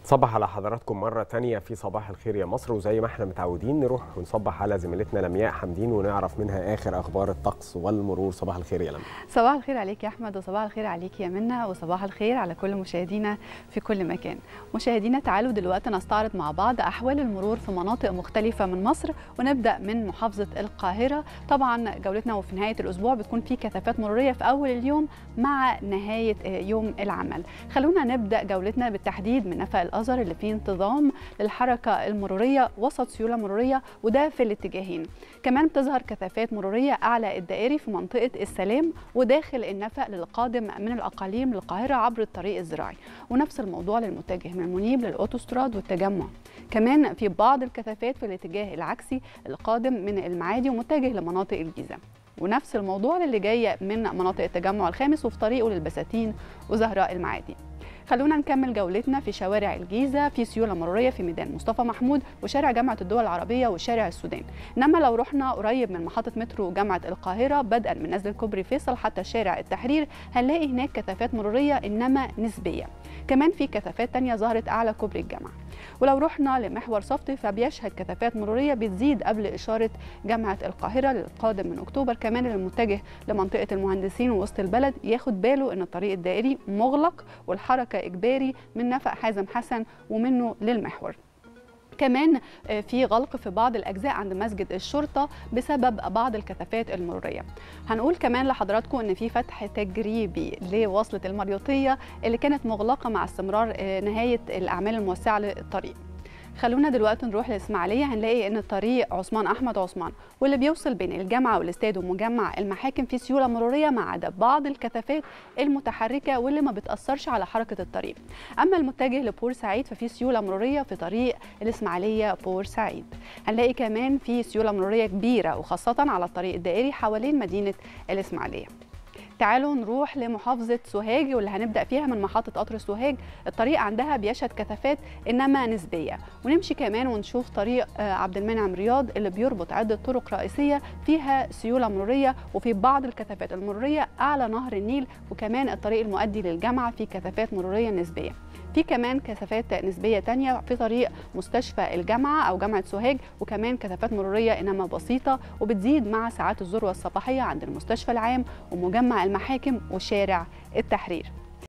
صبح على حضراتكم مرة تانية في صباح الخير يا مصر وزي ما احنا متعودين نروح ونصبح على زميلتنا لمياء حمدين ونعرف منها آخر أخبار الطقس والمرور صباح الخير يا لمياء صباح الخير عليك يا احمد وصباح الخير عليك يا منى وصباح الخير على كل مشاهدينا في كل مكان مشاهدينا تعالوا دلوقتي نستعرض مع بعض احوال المرور في مناطق مختلفه من مصر ونبدا من محافظه القاهره طبعا جولتنا وفي نهايه الاسبوع بتكون في كثافات مروريه في اول اليوم مع نهايه يوم العمل خلونا نبدا جولتنا بالتحديد من نفق الازهر اللي فيه انتظام للحركه المروريه وسط سيوله مروريه وده في الاتجاهين كمان بتظهر كثافات مروريه اعلى الدائري في منطقه السلام وداخل النفق للقادم من الاقاليم للقاهره عبر الطريق الزراعي ونفس الموضوع للمتجه من المنيب للاوتوستراد والتجمع كمان في بعض الكثافات في الاتجاه العكسي القادم من المعادي ومتجه لمناطق الجيزه ونفس الموضوع للي جاي من مناطق التجمع الخامس وفي طريقه للبساتين وزهراء المعادي خلونا نكمل جولتنا في شوارع الجيزه في سيوله مروريه في ميدان مصطفى محمود وشارع جامعه الدول العربيه وشارع السودان انما لو رحنا قريب من محطه مترو جامعه القاهره بدءا من نزل كوبري فيصل حتى شارع التحرير هنلاقي هناك كثافات مروريه انما نسبيه كمان في كثافات تانية ظهرت اعلى كوبري الجامعه ولو رحنا لمحور صفتي فبيشهد كثافات مروريه بتزيد قبل اشاره جامعه القاهره للقادم من اكتوبر كمان المتجه لمنطقه المهندسين ووسط البلد ياخد باله ان الطريق الدائري مغلق والحركه اجباري من نفق حازم حسن ومنه للمحور كمان في غلق في بعض الاجزاء عند مسجد الشرطه بسبب بعض الكثافات المروريه هنقول كمان لحضراتكم ان في فتح تجريبي لوصله المريوطيه اللي كانت مغلقه مع استمرار نهايه الاعمال الموسعه للطريق خلونا دلوقتي نروح للاسماعيليه هنلاقي ان الطريق عثمان احمد عثمان واللي بيوصل بين الجامعه والاستاد ومجمع المحاكم في سيوله مروريه ما عدا بعض الكثافات المتحركه واللي ما بتاثرش على حركه الطريق اما المتجه لبورسعيد ففي سيوله مروريه في طريق الاسماعيليه بورسعيد هنلاقي كمان في سيوله مروريه كبيره وخاصه على الطريق الدائري حوالين مدينه الاسماعيليه تعالوا نروح لمحافظة سوهاج واللي هنبدأ فيها من محطة قطر سوهاج الطريق عندها بيشهد كثافات إنما نسبية ونمشي كمان ونشوف طريق عبد المنعم رياض اللي بيربط عدة طرق رئيسية فيها سيولة مرورية وفي بعض الكثافات المرورية أعلى نهر النيل وكمان الطريق المؤدي للجامعة في كثافات مرورية نسبية في كمان كثافات نسبية تانية في طريق مستشفى الجامعة أو جامعة سوهاج وكمان كثافات مرورية إنما بسيطة وبتزيد مع ساعات الذروة الصباحية عند المستشفى العام ومجمع المحاكم وشارع التحرير